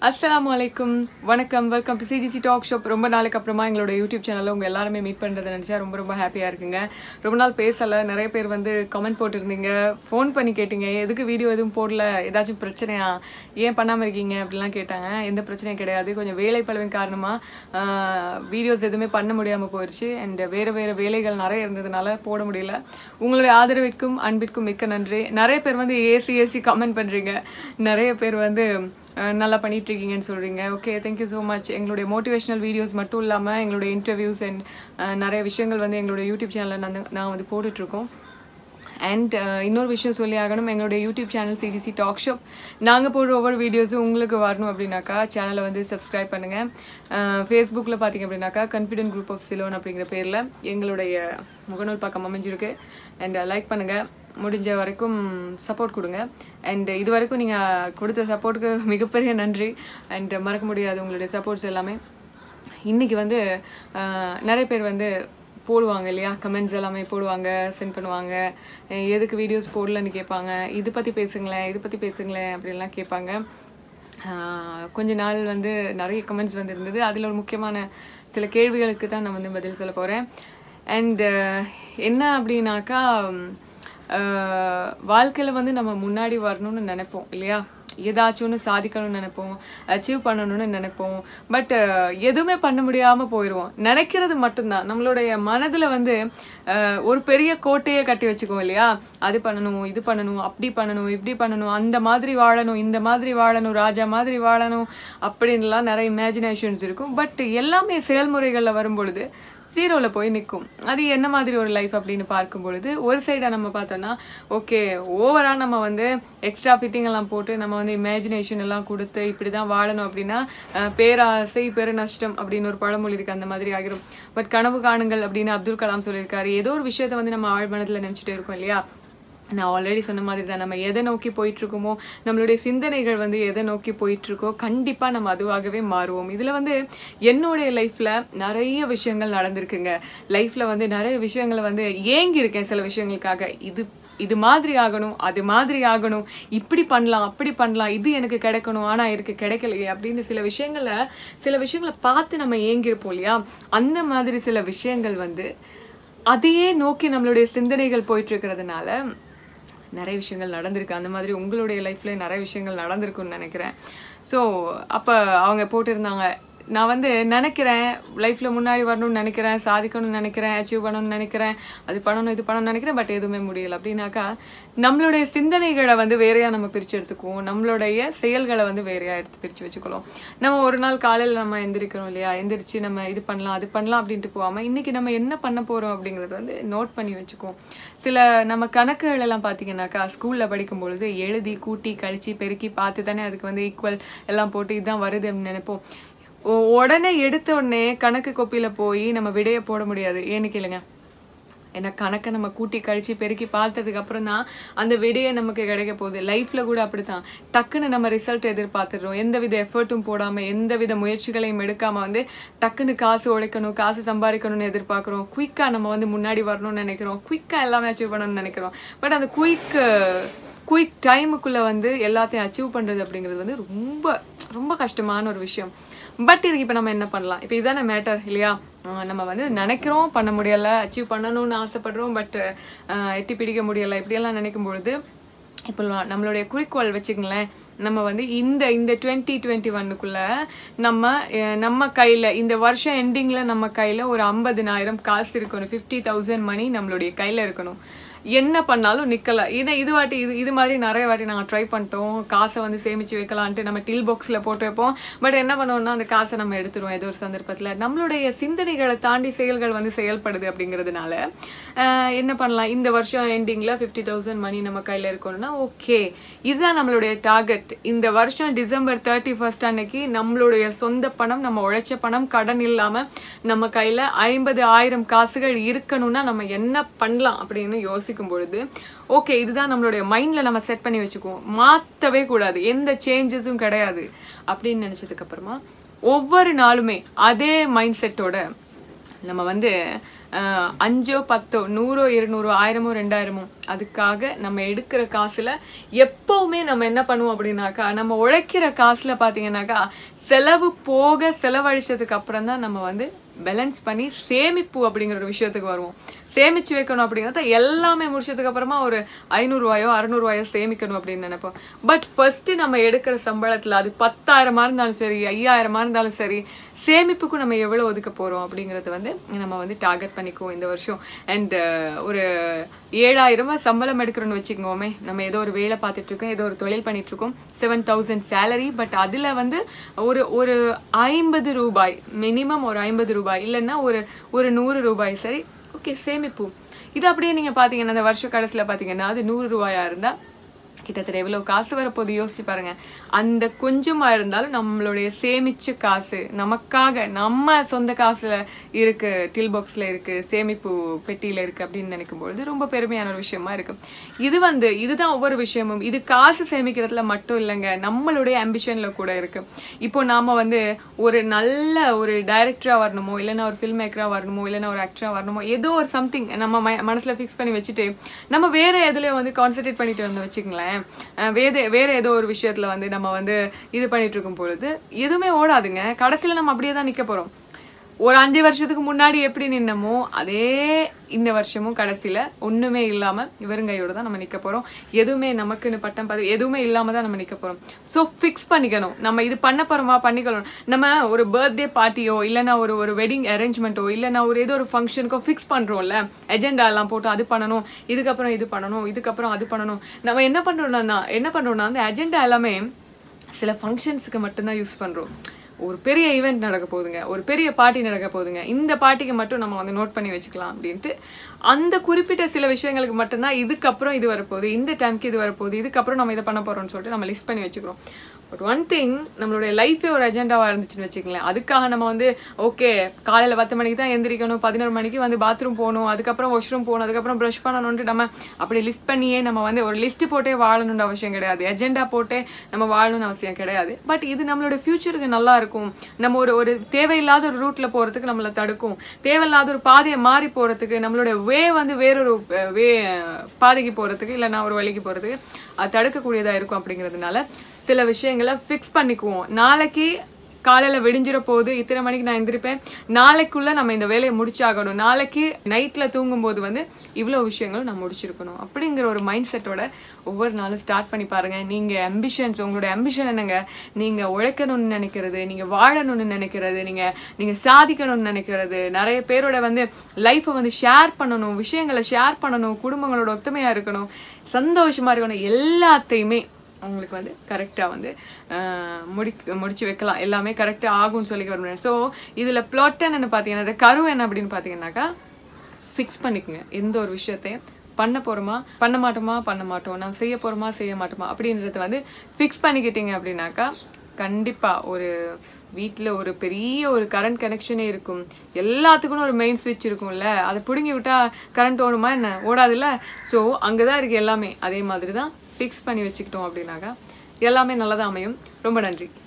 அஸ்ஸலாமு அலைக்கும் வணக்கம் welcome to CGC talk shop ரொம்ப நாளைக்கு அப்புறமா எங்களோட யூடியூப் சேனலில் உங்கள் எல்லாருமே மீட் பண்ணுறதை நினச்சா ரொம்ப ரொம்ப ஹாப்பியாக இருக்குங்க ரொம்ப நாள் பேசலை நிறைய பேர் வந்து கமெண்ட் போட்டிருந்தீங்க ஃபோன் பண்ணி கேட்டீங்க எதுக்கு வீடியோ எதுவும் போடல ஏதாச்சும் பிரச்சனையா ஏன் பண்ணாமல் இருக்கீங்க அப்படிலாம் கேட்டாங்க எந்த பிரச்சனையும் கிடையாது கொஞ்சம் வேலை பழுவின் காரணமாக வீடியோஸ் எதுவுமே பண்ண முடியாமல் போயிடுச்சு அண்ட் வேறு வேறு வேலைகள் நிறைய இருந்ததுனால போட முடியல உங்களுடைய ஆதரவிற்கும் அன்பிற்கும் மிக்க நன்றி நிறைய பேர் வந்து ஏசி ஏசி கமெண்ட் பண்ணுறீங்க நிறைய பேர் வந்து அஹ் நல்லா பண்ணிட்டு இருக்கீங்கன்னு சொல்றீங்க ஓகே தேங்க்யூ ஸோ மச் எங்களுடைய மோட்டிவேஷனல் வீடியோஸ் மட்டும் இல்லாமல் எங்களுடைய இன்டர்வியூஸ் அண்ட் நிறைய விஷயங்கள் வந்து எங்களுடைய யூடியூப் சேனலில் நான் நான் வந்து போட்டுட்ருக்கோம் அண்ட் இன்னொரு விஷயம் சொல்லி ஆகணும் எங்களுடைய YouTube channel CDC talk shop நாங்கள் போடுற ஒவ்வொரு வீடியோஸும் உங்களுக்கு வரணும் அப்படின்னாக்கா சேனலை வந்து சப்ஸ்கிரைப் பண்ணுங்கள் ஃபேஸ்புக்கில் பார்த்தீங்க அப்படின்னாக்கா கான்ஃபிடென்ட் குரூப் ஆஃப் சிலோன் அப்படிங்கிற பேரில் எங்களுடைய முகநூல் பக்கம் அமைஞ்சிருக்கு அண்ட் லைக் பண்ணுங்கள் முடிஞ்ச வரைக்கும் சப்போர்ட் கொடுங்க அண்ட் இது வரைக்கும் நீங்கள் கொடுத்த சப்போர்ட்டுக்கு மிகப்பெரிய நன்றி அண்ட் மறக்க முடியாது உங்களுடைய சப்போர்ட்ஸ் எல்லாமே இன்றைக்கி வந்து அஹ், நிறைய பேர் வந்து போடுவாங்க இல்லையா கமெண்ட்ஸ் எல்லாமே போடுவாங்க சென்ட் பண்ணுவாங்க அஹ் எதுக்கு வீடியோஸ் போடலன்னு கேட்பாங்க இது பற்றி பேசுங்களேன் இது பற்றி பேசுங்களேன் அப்படின்லாம் கேட்பாங்க ஆஹ் கொஞ்ச நாள் வந்து நிறைய கமெண்ட்ஸ் வந்திருந்தது அதில் ஒரு முக்கியமான சில கேள்விகளுக்கு தான் நான் வந்து பதில் சொல்ல போகிறேன் அண்ட் என்ன அப்படின்னாக்கா வாழ்க்கையில் வந்து நம்ம முன்னாடி வரணும்னு நினைப்போம் இல்லையா ஏதாச்சும் ஒன்று சாதிக்கணும்னு நினைப்போம் அச்சீவ் பண்ணணும்னு நினைப்போம் பட் எதுவுமே பண்ண முடியாமல் போயிடுவோம் நினைக்கிறது மட்டும்தான் நம்மளுடைய மனதில் வந்து அஹ், ஒரு பெரிய கோட்டையை கட்டி வச்சுக்குவோம் இல்லையா அது பண்ணணும் இது பண்ணணும் அப்படி பண்ணணும் இப்படி பண்ணணும் அந்த மாதிரி வாழணும் இந்த மாதிரி வாழணும் ராஜா மாதிரி வாழணும் அப்படின்லாம் நிறைய இமேஜினேஷன்ஸ் இருக்கும் பட் எல்லாமே செயல்முறைகளில் வரும் பொழுது ஜீரோவில் போய் நிற்கும் அது என்ன மாதிரி ஒரு லைஃப் அப்படின்னு பார்க்கும் பொழுது ஒரு சைடாக நம்ம பார்த்தோன்னா ஓகே ஓவராக நம்ம வந்து எக்ஸ்ட்ரா ஃபிட்டிங் எல்லாம் போட்டு நம்ம வந்து இமேஜினேஷன் எல்லாம் கொடுத்து இப்படி தான் வாழணும் அப்படின்னா அஹ், பேராசை பெரு நஷ்டம் அப்படின்னு ஒரு பழமொழி இருக்கு அந்த மாதிரி ஆகிரும் பட் கனவு காணுங்கள் அப்படின்னு அப்துல் கலாம் சொல்லியிருக்காரு ஏதோ ஒரு விஷயத்தை வந்து நம்ம ஆழ்மனத்தில் நினச்சிட்டு இருக்கோம் இல்லையா நான் ஆல்ரெடி சொன்ன மாதிரி தான் நம்ம எதை நோக்கி போயிட்டு இருக்கோமோ நம்மளுடைய சிந்தனைகள் வந்து எதை நோக்கி போயிட்டு இருக்கோ கண்டிப்பா நம்ம அதுவாகவே மாறுவோம் இதுல வந்து என்னுடைய லைஃப்ல நிறைய விஷயங்கள் நடந்திருக்குங்க லைஃப்ல வந்து நிறைய விஷயங்களை வந்து ஏங்கி இருக்கேன் சில விஷயங்களுக்காக இது இது மாதிரி ஆகணும் அது மாதிரி ஆகணும் இப்படி பண்ணலாம் அப்படி பண்ணலாம் இது எனக்கு கிடைக்கணும் ஆனா எனக்கு கிடைக்கலையே அப்படின்னு சில விஷயங்களை சில விஷயங்களை பார்த்து நம்ம ஏங்கியிருப்போம் இல்லையா அந்த மாதிரி சில விஷயங்கள் வந்து அதையே நோக்கி நம்மளுடைய சிந்தனைகள் போயிட்டு இருக்கிறதுனால நிறைய விஷயங்கள் நடந்திருக்கு அந்த மாதிரி உங்களுடைய லைஃப்ல நிறைய விஷயங்கள் நடந்திருக்குன்னு நினைக்கிறேன் ஸோ அப்போ அவங்க போட்டிருந்தாங்க நான் வந்து நினைக்கிறேன் லைஃப்ல முன்னாடி வரணும்னு நினைக்கிறேன் சாதிக்கணும்னு நினைக்கிறேன் அச்சீவ் பண்ணணும்னு நினைக்கிறேன் அது பண்ணணும் இது பண்ணணும்னு நினைக்கிறேன் பட் எதுவுமே முடியல அப்படின்னாக்கா நம்மளுடைய சிந்தனைகளை வந்து வேறையா நம்ம பிரிச்சு எடுத்துக்குவோம் நம்மளுடைய செயல்களை வந்து வேறையா எடுத்து பிரிச்சு வச்சுக்கலாம் நம்ம ஒரு நாள் காலையில் நம்ம எந்திரிக்கிறோம் இல்லையா எந்திரிச்சு நம்ம இது பண்ணலாம் அது பண்ணலாம் அப்படின்ட்டு போகாம இன்னைக்கு நம்ம என்ன பண்ண போறோம் அப்படிங்கறது வந்து நோட் பண்ணி வச்சுக்குவோம் சில நம்ம கணக்குகள் எல்லாம் பார்த்தீங்கன்னாக்கா ஸ்கூல்ல படிக்கும் பொழுது எழுதி கூட்டி கழிச்சு பெருக்கி பார்த்து தானே அதுக்கு வந்து ஈக்குவல் எல்லாம் போட்டு இதுதான் வருது அப்படின்னு நினைப்போம் உ- உடனே எடுத்த உடனே கணக்கு கோப்பியில போய் நம்ம விடைய போட முடியாது ஏன்னு கேளுங்க ஏன்னா கணக்கை நம்ம கூட்டி கழிச்சு பெருக்கி பார்த்ததுக்கு அப்புறம் தான் அந்த விடையே நமக்கு கிடைக்க போகுது லைஃப்ல கூட அப்படித்தான் டக்குன்னு நம்ம ரிசல்ட் எதிர்பார்த்துடுறோம் எந்த வித எஃபர்ட்டும் போடாம எந்த வித முயற்சிகளையும் எடுக்காம வந்து டக்குன்னு காசு உழைக்கணும் காசு சம்பாதிக்கணும்னு எதிர்பார்க்குறோம் குயிக்கா நம்ம வந்து முன்னாடி வரணும்னு நினைக்கிறோம் குயிக்கா எல்லாமே அச்சீவ் பண்ணணும்னு நினைக்கிறோம் பட் அந்த குயிக் குயிக் டைமுக்குள்ள வந்து எல்லாத்தையும் அச்சீவ் பண்றது அப்படிங்கிறது வந்து ரொம்ப ரொம்ப கஷ்டமான ஒரு விஷயம் பட் இதுக்கு இப்போ நம்ம என்ன பண்ணலாம் இப்போ இதானே மேட்டர் இல்லையா அஹ் நம்ம வந்து நினைக்கிறோம் பண்ண முடியல அச்சீவ் பண்ணணும்னு ஆசைப்படுறோம் பட் எட்டி பிடிக்க முடியல இப்படியெல்லாம் நினைக்கும் பொழுது இப்போ நம்மளுடைய குறிக்கோள் வச்சுங்களேன் நம்ம வந்து இந்த இந்த டுவெண்ட்டி டுவெண்ட்டி ஒன்னுக்குள்ள நம்ம அஹ், நம்ம கையில் இந்த வருஷம் எண்டிங்கில் நம்ம கையில் ஒரு ஐம்பதினாயிரம் காசு இருக்கணும் ஃபிஃப்டி தௌசண்ட் மணி நம்மளுடைய கையில் இருக்கணும் என்ன பண்ணாலும் நிக்கல இதை இது வாட்டி இது இது மாதிரி நிறைய வாட்டி நாங்கள் ட்ரை பண்ணிட்டோம் காசை வந்து சேமிச்சு வைக்கலான்ட்டு நம்ம டில் பாக்ஸில் போட்டு வைப்போம் பட் என்ன பண்ணுவோம்னா அந்த காசை நம்ம எடுத்துருவோம் ஏதோ ஒரு சந்தர்ப்பத்தில் நம்மளுடைய சிந்தனைகளை தாண்டி செயல்கள் வந்து செயல்படுது அப்படிங்கிறதுனால ஆஹ், என்ன பண்ணலாம் இந்த வருஷம் எண்டிங்கில் ஃபிஃப்டி தௌசண்ட் மணி நம்ம கையில் இருக்கணும்னா ஓகே இதுதான் நம்மளுடைய டார்கெட் இந்த வருஷம் டிசம்பர் தேர்ட்டி ஃபர்ஸ்ட் அன்னைக்கு நம்மளுடைய சொந்த பணம் நம்ம உழைச்ச பணம் கடன் இல்லாமல் நம்ம கையில் ஐம்பது ஆயிரம் காசுகள் இருக்கணும்னா நம்ம என்ன பண்ணலாம் அப்படின்னு யோசிக்கும் பொழுது ஓகே இதுதான் நம்மளுடைய மைண்டில் நம்ம செட் பண்ணி வச்சுக்குவோம் மாற்றவே கூடாது எந்த சேஞ்சஸும் கிடையாது அப்படின்னு நினச்சதுக்கு அப்புறமா ஒவ்வொரு நாளுமே அதே மைண்ட் செட்டோட நம்ம வந்து அஹ், அஞ்சோ பத்தோ நூறோ இருநூறோ ஆயிரமோ ரெண்டாயிரமோ அதுக்காக நம்ம எடுக்கிற காசுல எப்பவுமே நம்ம என்ன பண்ணுவோம் அப்படின்னாக்கா நம்ம உழைக்கிற காசுல பாத்தீங்கன்னாக்கா செலவு போக செலவழிச்சதுக்கு அப்புறம் தான் நம்ம வந்து பேலன்ஸ் பண்ணி சேமிப்பு அப்படிங்கிற ஒரு விஷயத்துக்கு வருவோம் சேமிச்சு வைக்கணும் அப்படிங்கிறத எல்லாமே முடிச்சதுக்கு அப்புறமா ஒரு ஐநூறுரூவாயோ அறநூறுவாயோ சேமிக்கணும் அப்படின்னு நினைப்போம் பட் ஃபர்ஸ்ட் நம்ம எடுக்கிற சம்பளத்துல அது பத்தாயிரமா இருந்தாலும் சரி ஐயாயிரமா இருந்தாலும் சரி சேமிப்புக்கும் நம்ம எவ்வளவு ஒதுக்க போறோம் அப்படிங்கறது வந்து நம்ம வந்து டார்கெட் பண்ணிக்குவோம் இந்த வருஷம் அண்ட் ஒரு ஏழாயிரம் ரூபாய் சம்பளம் எடுக்கிறோம்னு வச்சுக்கோமே நம்ம ஏதோ ஒரு வேலை பார்த்துட்டு இருக்கோம் ஏதோ ஒரு தொழில் பண்ணிட்டு இருக்கோம் செவன் தௌசண்ட் சேலரி பட் அதுல வந்து ஒரு ஒரு ஐம்பது ரூபாய் மினிமம் ஒரு ஐம்பது ரூபாய் இல்லைன்னா ஒரு ஒரு நூறு ரூபாய் சரி ஓகே சேமிப்பு இது அப்படியே நீங்க பாத்தீங்கன்னா அந்த வருஷ கடைசியில பாத்தீங்கன்னா அது நூறு ரூபாயா இருந்தா கிட்டத்தட்ட எவ்வளவு காசு வரப்போகுது யோசிச்சு பாருங்க அந்த கொஞ்சமா இருந்தாலும் நம்மளுடைய சேமிச்ச காசு நமக்காக நம்ம சொந்த காசுல இருக்கு டில் பாக்ஸ்ல இருக்கு சேமிப்பு பெட்டியில இருக்கு அப்படின்னு நினைக்கும் பொழுது ரொம்ப பெருமையான ஒரு விஷயமா இருக்கு இது வந்து இதுதான் ஒவ்வொரு விஷயமும் இது காசு சேமிக்கிறதுல மட்டும் இல்லைங்க நம்மளுடைய அம்பிஷன்ல கூட இருக்கு இப்போ நாம வந்து ஒரு நல்ல ஒரு டைரக்டரா வரணுமோ இல்லைன்னா ஒரு ஃபில்ம் மேக்கரா வரணுமோ இல்லைன்னா ஒரு ஆக்டரா வரணுமோ ஏதோ ஒரு சம்திங் நம்ம ம- மனசுல ஃபிக்ஸ் பண்ணி வச்சுட்டு நம்ம வேற எதுலயும் வந்து கான்சென்ட்ரேட் பண்ணிட்டு வந்து வச்சுங்களேன் அஹ் வேற வேற ஏதோ ஒரு விஷயத்துல வந்து நம்ம வந்து இது பண்ணிட்டு இருக்கும் பொழுது எதுவுமே ஓடாதுங்க கடைசியில நம்ம அப்படியே தான் நிக்க போறோம் ஒரு அஞ்சு வருஷத்துக்கு முன்னாடி எப்படி நின்னமோ அதே இந்த வருஷமும் கடைசியில ஒண்ணுமே இல்லாம வெறுங்கையோட தான் நம்ம நிக்க போறோம் எதுவுமே நமக்குன்னு பட்டம் பதவி எதுவுமே இல்லாம தான் நம்ம நிக்க போறோம் ஸோ ஃபிக்ஸ் பண்ணிக்கணும் நம்ம இது பண்ண போறோமா பண்ணிக்கணும் நம்ம ஒரு பர்த்டே பார்ட்டியோ இல்லைன்னா ஒரு ஒரு வெட்டிங் அரேஞ்ச்மெண்ட்டோ இல்லைன்னா ஒரு ஏதோ ஒரு ஃபங்க்ஷனுக்கோ ஃபிக்ஸ் பண்றோம்ல எஜெண்டா எல்லாம் போட்டு அது பண்ணணும் இதுக்கப்புறம் இது பண்ணணும் இதுக்கப்புறம் அது பண்ணணும் நம்ம என்ன பண்றோம்னா என்ன பண்றோம்னா அந்த அஜெண்டா எல்லாமே சில ஃபங்க்ஷன்ஸுக்கு மட்டும்தான் யூஸ் பண்றோம் ஒரு பெரிய ஈவெண்ட் நடக்க போகுதுங்க ஒரு பெரிய பார்ட்டி நடக்க போகுதுங்க இந்த பார்ட்டிக்கு மட்டும் நம்ம வந்து நோட் பண்ணி வச்சுக்கலாம் அப்படின்ட்டு அந்த குறிப்பிட்ட சில விஷயங்களுக்கு மட்டும்தான் இதுக்கப்புறம் இது வரப்போகுது இந்த டைம்க்கு இது வரப்போகுது இதுக்கப்புறம் நம்ம இதை பண்ண போறோம்னு சொல்லிட்டு நம்ம லிஸ்ட் பண்ணி வச்சுக்கிறோம் பட் ஒன் திங் நம்மளுடைய லைஃபே ஒரு அஜெண்டாவாக இருந்துச்சுன்னு வச்சுக்கங்களேன் அதுக்காக நம்ம வந்து ஓகே காலையில் பத்து மணிக்கு தான் எந்திரிக்கணும் பதினோரு மணிக்கு வந்து பாத்ரூம் போகணும் அதுக்கப்புறம் வாஷ்ரூம் போகணும் அதுக்கப்புறம் ப்ரஷ் பண்ணணும்ட்டு நம்ம அப்படி லிஸ்ட் பண்ணியே நம்ம வந்து ஒரு லிஸ்ட் போட்டே வாழணும்னு அவசியம் கிடையாது எஜெண்டா போட்டே நம்ம வாழணும்னு அவசியம் கிடையாது பட் இது நம்மளோட ஃபியூச்சருக்கு நல்லா இருக்கும் நம்ம ஒரு ஒரு தேவையில்லாத ஒரு ரூட்ல போறதுக்கு நம்மளை தடுக்கும் தேவையில்லாத ஒரு பாதையை மாறி போறதுக்கு நம்மளோட வே வந்து வேறொரு வே பாதைக்கு போறதுக்கு இல்லைன்னா ஒரு வழிக்கு போறதுக்கு அது தடுக்கக்கூடியதா இருக்கும் அப்படிங்கிறதுனால சில விஷயங்களை ஃபிக்ஸ் பண்ணிக்குவோம் நாளைக்கு காலையில விடிஞ்சிட போகுது இத்தனை மணிக்கு நான் எந்திரிப்பேன் நாளைக்குள்ள நம்ம இந்த வேலையை முடிச்சாகணும் நாளைக்கு நைட்ல தூங்கும்போது வந்து இவ்வளவு விஷயங்களும் நான் முடிச்சிருக்கணும் அப்படிங்கிற ஒரு மைண்ட் செட்டோட ஒவ்வொரு நாளும் ஸ்டார்ட் பண்ணி பாருங்க நீங்க அம்பிஷன்ஸ் உங்களோட அம்பிஷன் என்னங்க நீங்க உழைக்கணும்னு நினைக்கிறது நீங்க வாழணும்னு நினைக்கிறது நீங்க நீங்க சாதிக்கணும்னு நினைக்கிறது நிறைய பேரோட வந்து லைஃப்பை வந்து ஷேர் பண்ணணும் விஷயங்களை ஷேர் பண்ணணும் குடும்பங்களோட ஒத்துமையா இருக்கணும் சந்தோஷமா இருக்கணும் எல்லாத்தையுமே அவங்களுக்கு வந்து கரெக்டாக வந்து ஆஹ், முடி முடிச்சு வைக்கலாம் எல்லாமே கரெக்டாக ஆகும்னு சொல்லி விரும்புகிறேன் ஸோ இதில் பிளாட் என்னன்னு பார்த்தீங்கன்னா இந்த கரு என்ன அப்படின்னு பார்த்தீங்கன்னாக்கா ஃபிக்ஸ் பண்ணிக்கோங்க எந்த ஒரு விஷயத்தையும் பண்ண போகிறோமா பண்ண மாட்டோமா பண்ண மாட்டோம் நம்ம செய்ய போகிறோமா செய்ய மாட்டோமா அப்படின்றத வந்து ஃபிக்ஸ் பண்ணிக்கிட்டீங்க அப்படின்னாக்கா கண்டிப்பாக ஒரு வீட்டில் ஒரு பெரிய ஒரு கரண்ட் கனெக்ஷனே இருக்கும் எல்லாத்துக்கும் ஒரு மெயின் ஸ்விட்ச் இருக்கும்ல அதை பிடுங்கி விட்டா கரண்ட் ஓடுமா என்ன ஓடாதுல்ல ஸோ அங்கே தான் இருக்குது எல்லாமே அதே மாதிரி தான் ஃபிக்ஸ் பண்ணி வச்சுக்கிட்டோம் அப்படின்னாக்கா எல்லாமே நல்லதாக அமையும் ரொம்ப நன்றி